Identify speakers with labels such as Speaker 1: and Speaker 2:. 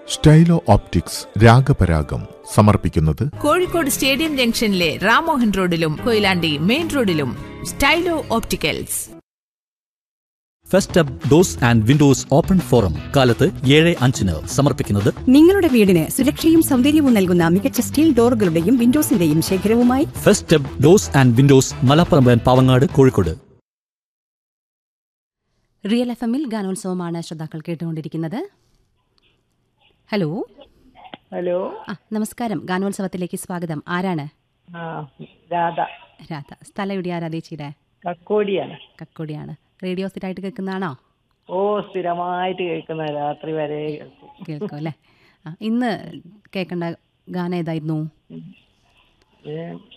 Speaker 1: സ്റ്റൈലോ optics രാഗപരാഗം സമർപ്പിക്കുന്നത്
Speaker 2: Kozhikode stadium ജംഗ്ഷനിലെ റാമോഹൻ റോഡിലും കൊയിലാണ്ടി മെയിൻ റോഡിലും Stylo opticals
Speaker 3: first up doors and windows open forum കാലത്ത് ഏഴ് അഞ്ചിന് സമർപ്പിക്കുന്നത്
Speaker 4: നിങ്ങളുടെ വീടിന് സുരക്ഷയും സൗന്ദര്യവും നൽകുന്ന മികച്ച സ്റ്റീൽ ഡോറുകളുടെയും വിൻഡോസിന്റെയും ശേഖരവുമായി
Speaker 3: first up doors and windows Malappuram Pavangad Kozhikode
Speaker 5: real F എമ്മിൽ ഗാനോത്സവമാണ് ശ്രോതാക്കൾ കേട്ടുകൊണ്ടിരിക്കുന്നത് ഹലോ
Speaker 6: ഹലോ
Speaker 5: ആ നമസ്കാരം ഗാനോത്സവത്തിലേക്ക് സ്വാഗതം ആരാണ്
Speaker 6: ആ രാധ
Speaker 5: രാധ സ്ഥലം എവിടെ ആരാധേച്ചിയുടെ
Speaker 6: കക്കോടിയാണ്
Speaker 5: കക്കോടിയാണ് റേഡിയോ സ്ഥിരമായിട്ട് കേൾക്കുന്നതാണോ
Speaker 6: ഓ സ്ഥിരമായിട്ട് കേൾക്കുന്ന രാത്രി വരെ കേൾക്കും
Speaker 5: കേൾക്കും അല്ലേ ആ ഇന്ന് കേൾക്കേണ്ട ഗാനം ഏതായിരുന്നു
Speaker 6: ഏ,